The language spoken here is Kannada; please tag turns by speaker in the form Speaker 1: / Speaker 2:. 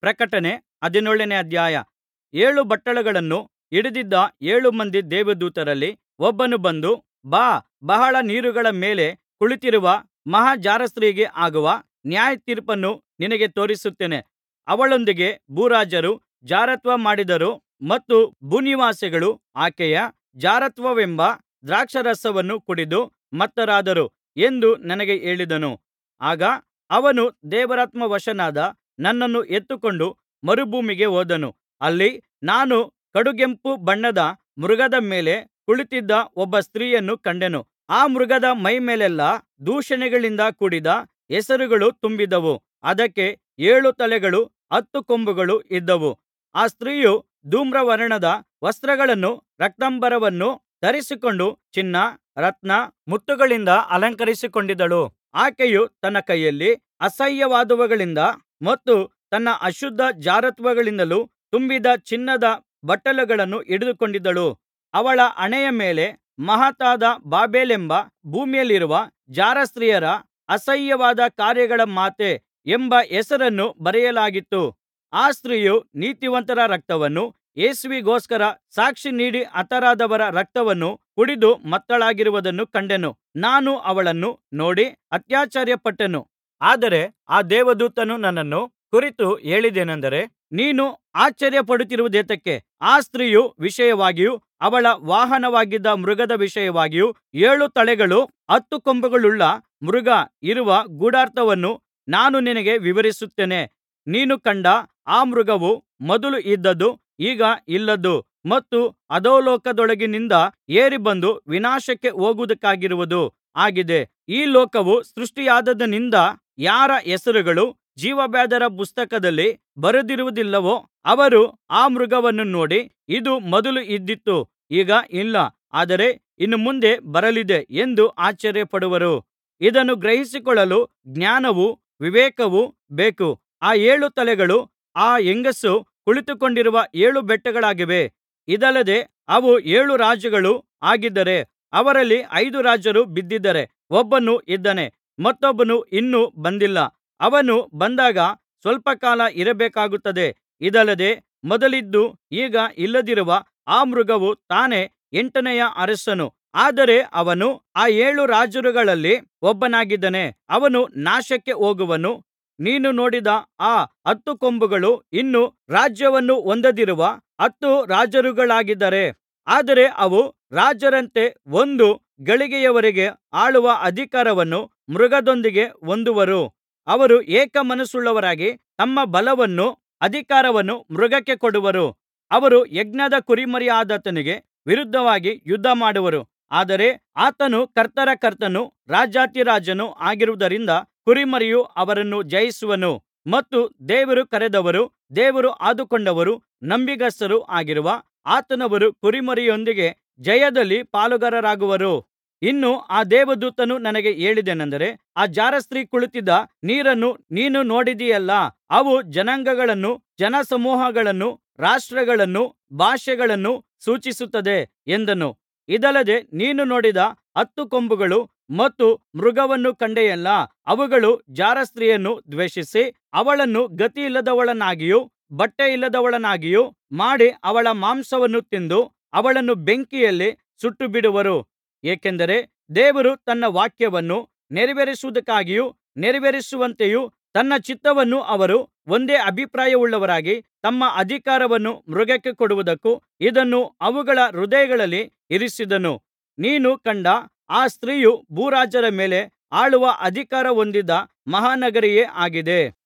Speaker 1: ಪ್ರಕಟಣೆ ಹದಿನೇಳನೇ ಅಧ್ಯಾಯ ಏಳು ಬಟ್ಟಲುಗಳನ್ನು ಹಿಡಿದಿದ್ದ ಏಳು ಮಂದಿ ದೇವದೂತರಲ್ಲಿ ಒಬ್ಬನು ಬಂದು ಬಾ ಬಹಳ ನೀರುಗಳ ಮೇಲೆ ಕುಳಿತಿರುವ ಮಹಾ ಜಾರಸ್ತ್ರೀಗೆ ಆಗುವ ನ್ಯಾಯತೀರ್ಪನ್ನು ನಿನಗೆ ತೋರಿಸುತ್ತೇನೆ ಅವಳೊಂದಿಗೆ ಭೂರಾಜರು ಜಾರತ್ವ ಮಾಡಿದರು ಮತ್ತು ಭೂನಿವಾಸಿಗಳು ಆಕೆಯ ಜಾರತ್ವವೆಂಬ ದ್ರಾಕ್ಷಾರಸವನ್ನು ಕುಡಿದು ಮತ್ತರಾದರು ಎಂದು ನನಗೆ ಹೇಳಿದನು ಆಗ ಅವನು ದೇವರಾತ್ಮವಶನಾದ ನನ್ನನ್ನು ಎತ್ತಿಕೊಂಡು ಮರುಭೂಮಿಗೆ ಹೋದನು ಅಲ್ಲಿ ನಾನು ಕಡುಗೆಂಪು ಬಣ್ಣದ ಮೃಗದ ಮೇಲೆ ಕುಳಿತಿದ್ದ ಒಬ್ಬ ಸ್ತ್ರೀಯನ್ನು ಕಂಡೆನು ಆ ಮೃಗದ ಮೈಮೇಲೆಲ್ಲಾ ದೂಷಣೆಗಳಿಂದ ಕೂಡಿದ ಹೆಸರುಗಳು ತುಂಬಿದ್ದವು ಅದಕ್ಕೆ ಏಳು ತಲೆಗಳೂ ಹತ್ತು ಕೊಂಬುಗಳೂ ಇದ್ದವು ಆ ಸ್ತ್ರೀಯು ಧೂಮ್ರವರ್ಣದ ವಸ್ತ್ರಗಳನ್ನೂ ರಕ್ತಾಂಬರವನ್ನೂ ಧರಿಸಿಕೊಂಡು ಚಿನ್ನ ರತ್ನ ಮುತ್ತುಗಳಿಂದ ಅಲಂಕರಿಸಿಕೊಂಡಿದ್ದಳು ಆಕೆಯು ತನ್ನ ಕೈಯಲ್ಲಿ ಅಸಹ್ಯವಾದವುಗಳಿಂದ ಮತ್ತು ತನ್ನ ಅಶುದ್ಧ ಜಾರತ್ವಗಳಿಂದಲೂ ತುಂಬಿದ ಚಿನ್ನದ ಬಟ್ಟಲುಗಳನ್ನು ಹಿಡಿದುಕೊಂಡಿದ್ದಳು ಅವಳ ಹಣೆಯ ಮೇಲೆ ಮಹತ್ತಾದ ಬಾಬೆಲೆಂಬ ಭೂಮಿಯಲ್ಲಿರುವ ಜಾರಸ್ತ್ರೀಯರ ಅಸಹ್ಯವಾದ ಕಾರ್ಯಗಳ ಮಾತೆ ಎಂಬ ಹೆಸರನ್ನು ಬರೆಯಲಾಗಿತ್ತು ಆ ಸ್ತ್ರೀಯು ನೀತಿವಂತರ ರಕ್ತವನ್ನೂ ಯೇಸುವಿಗೋಸ್ಕರ ಸಾಕ್ಷಿ ನೀಡಿ ಹತರಾದವರ ರಕ್ತವನ್ನೂ ಕುಡಿದು ಮತ್ತಳಾಗಿರುವುದನ್ನು ಕಂಡೆನು ನಾನು ಅವಳನ್ನು ನೋಡಿ ಅತ್ಯಾಶ್ಚರ್ಯಪಟ್ಟೆನು ಆದರೆ ಆ ದೇವದೂತನು ನನ್ನನ್ನು ಕುರಿತು ಹೇಳಿದ್ದೇನಂದರೆ ನೀನು ಆಶ್ಚರ್ಯಪಡುತ್ತಿರುವುದೇತಕ್ಕೆ ಆ ಸ್ತ್ರೀಯ ವಿಷಯವಾಗಿಯೂ ಅವಳ ವಾಹನವಾಗಿದ್ದ ಮೃಗದ ವಿಷಯವಾಗಿಯೂ ಏಳು ತಲೆಗಳೂ ಹತ್ತು ಕೊಂಬುಗಳುಳ್ಳ ಮೃಗ ಇರುವ ಗೂಢಾರ್ಥವನ್ನು ನಾನು ನಿನಗೆ ವಿವರಿಸುತ್ತೇನೆ ನೀನು ಕಂಡ ಆ ಮೃಗವು ಮೊದಲು ಇದ್ದದ್ದು ಈಗ ಇಲ್ಲದ್ದು ಮತ್ತು ಅಧೋಲೋಕದೊಳಗಿನಿಂದ ಏರಿ ಬಂದು ವಿನಾಶಕ್ಕೆ ಹೋಗುವುದಕ್ಕಾಗಿರುವುದು ಆಗಿದೆ ಈ ಲೋಕವು ಸೃಷ್ಟಿಯಾದಾಗಿನಿಂದ ಯಾರ ಹೆಸರುಗಳು ಜೀವಬಾಧ್ಯರ ಪುಸ್ತಕದಲ್ಲಿ ಬರೆದಿರುವುದಿಲ್ಲವೋ ಅವರು ಆ ಮೃಗವನ್ನು ನೋಡಿ ಇದು ಮೊದಲು ಇದ್ದಿತು ಈಗ ಇಲ್ಲ ಆದರೆ ಇನ್ನು ಮುಂದೆ ಬರಲಿದೆ ಎಂದು ಆಶ್ಚರ್ಯಪಡುವರು ಇದನ್ನು ಗ್ರಹಿಸಿಕೊಳ್ಳಲು ಜ್ಞಾನವೂ ವಿವೇಕವೂ ಬೇಕು ಆ ಏಳು ತಲೆಗಳು ಆ ಹೆಂಗಸು ಕುಳಿತುಕೊಂಡಿರುವ ಏಳು ಬೆಟ್ಟಗಳಾಗಿವೆ ಇದಲ್ಲದೆ ಅವು ಏಳು ರಾಜರುಗಳೂ ಆಗಿದ್ದಾರೆ ಅವರಲ್ಲಿ ಐದು ರಾಜರು ಬಿದ್ದಿದ್ದಾರೆ ಒಬ್ಬನು ಇದ್ದಾನೆ ಮತ್ತೊಬ್ಬನು ಇನ್ನೂ ಬಂದಿಲ್ಲ ಅವನು ಬಂದಾಗ ಸ್ವಲ್ಪ ಕಾಲ ಇರಬೇಕಾಗುತ್ತದೆ ಇದಲ್ಲದೆ ಮೊದಲಿದ್ದು ಈಗ ಇಲ್ಲದಿರುವ ಆ ಮೃಗವು ತಾನೇ ಎಂಟನೆಯ ಅರಸನು ಆದರೆ ಅವನು ಆ ಏಳು ರಾಜರುಗಳಲ್ಲಿ ಒಬ್ಬನಾಗಿದ್ದಾನೆ ಅವನು ನಾಶಕ್ಕೆ ಹೋಗುವನು ನೀನು ನೋಡಿದ ಆ ಹತ್ತು ಕೊಂಬುಗಳು ಇನ್ನೂ ರಾಜ್ಯವನ್ನು ಹೊಂದದಿರುವ ಹತ್ತು ರಾಜರುಗಳಾಗಿದ್ದಾರೆ ಆದರೆ ಅವು ರಾಜರಂತೆ ಒಂದು ಗಳಿಗೆಯವರೆಗೆ ಆಳುವ ಅಧಿಕಾರವನ್ನು ಮೃಗದೊಂದಿಗೆ ಹೊಂದುವರು ಅವರು ಏಕಮನಸ್ಸುಳ್ಳವರಾಗಿ ತಮ್ಮ ಬಲವನ್ನೂ ಅಧಿಕಾರವನ್ನೂ ಮೃಗಕ್ಕೆ ಕೊಡುವರು ಅವರು ಯಜ್ಞದ ಕುರಿಮರಿಯಾದಾತನಿಗೆ ವಿರುದ್ಧವಾಗಿ ಯುದ್ಧಮಾಡುವರು ಆದರೆ ಆತನು ಕರ್ತರ ಕರ್ತನೂ ರಾಜಾಧಿರಾಜನೂ ಆಗಿರುವುದರಿಂದ ಕುರಿಮರಿಯು ಅವರನ್ನು ಜಯಿಸುವನು ಮತ್ತು ದೇವರು ಕರೆದವರೂ ದೇವರು ಆದುಕೊಂಡವರೂ ನಂಬಿಗಸ್ತರೂ ಆಗಿರುವ ಆತನವರು ಕುರಿಮರಿಯೊಂದಿಗೆ ಜಯದಲ್ಲಿ ಪಾಲುಗಾರರಾಗುವರು ಇನ್ನು ಆ ದೇವದೂತನು ನನಗೆ ಹೇಳಿದ್ದೇನಂದರೆ ಆ ಜಾರಸ್ತ್ರೀ ಕುಳಿತಿದ್ದ ನೀರನ್ನು ನೀನು ನೋಡಿದೆಯಲ್ಲಾ ಅವು ಜನಾಂಗಗಳನ್ನೂ ಜನಸಮೂಹಗಳನ್ನೂ ರಾಷ್ಟ್ರಗಳನ್ನೂ ಭಾಷೆಗಳನ್ನೂ ಸೂಚಿಸುತ್ತದೆ ಎಂದನು ಇದಲ್ಲದೆ ನೀನು ನೋಡಿದ ಹತ್ತು ಕೊಂಬುಗಳು ಮತ್ತು ಮೃಗವನ್ನು ಕಂಡೆಯಲ್ಲಾ ಅವುಗಳು ಜಾರಸ್ತ್ರೀಯನ್ನು ದ್ವೇಷಿಸಿ ಅವಳನ್ನು ಗತಿಯಿಲ್ಲದವಳನ್ನಾಗಿಯೂ ಬಟ್ಟೆಯಿಲ್ಲದವಳನ್ನಾಗಿಯೂ ಮಾಡಿ ಅವಳ ಮಾಂಸವನ್ನು ತಿಂದು ಅವಳನ್ನು ಬೆಂಕಿಯಲ್ಲಿ ಸುಟ್ಟುಬಿಡುವರು ಏಕೆಂದರೆ ದೇವರು ತನ್ನ ವಾಕ್ಯವನ್ನು ನೆರವೇರಿಸುವುದಕ್ಕಾಗಿಯೂ ನೆರವೇರಿಸುವಂತೆಯೂ ತನ್ನ ಚಿತ್ತವನ್ನು ಅವರು ಒಂದೇ ಅಭಿಪ್ರಾಯವುಳ್ಳವರಾಗಿ ತಮ್ಮ ಅಧಿಕಾರವನ್ನು ಮೃಗಕ್ಕೆ ಕೊಡುವುದಕ್ಕೂ ಇದನ್ನು ಅವುಗಳ ಹೃದಯಗಳಲ್ಲಿ ಇರಿಸಿದನು ನೀನು ಕಂಡ ಆ ಸ್ತ್ರೀಯು ಭೂರಾಜರ ಮೇಲೆ ಆಳುವ ಅಧಿಕಾರ ಹೊಂದಿದ ಮಹಾನಗರಿಯೇ ಆಗಿದೆ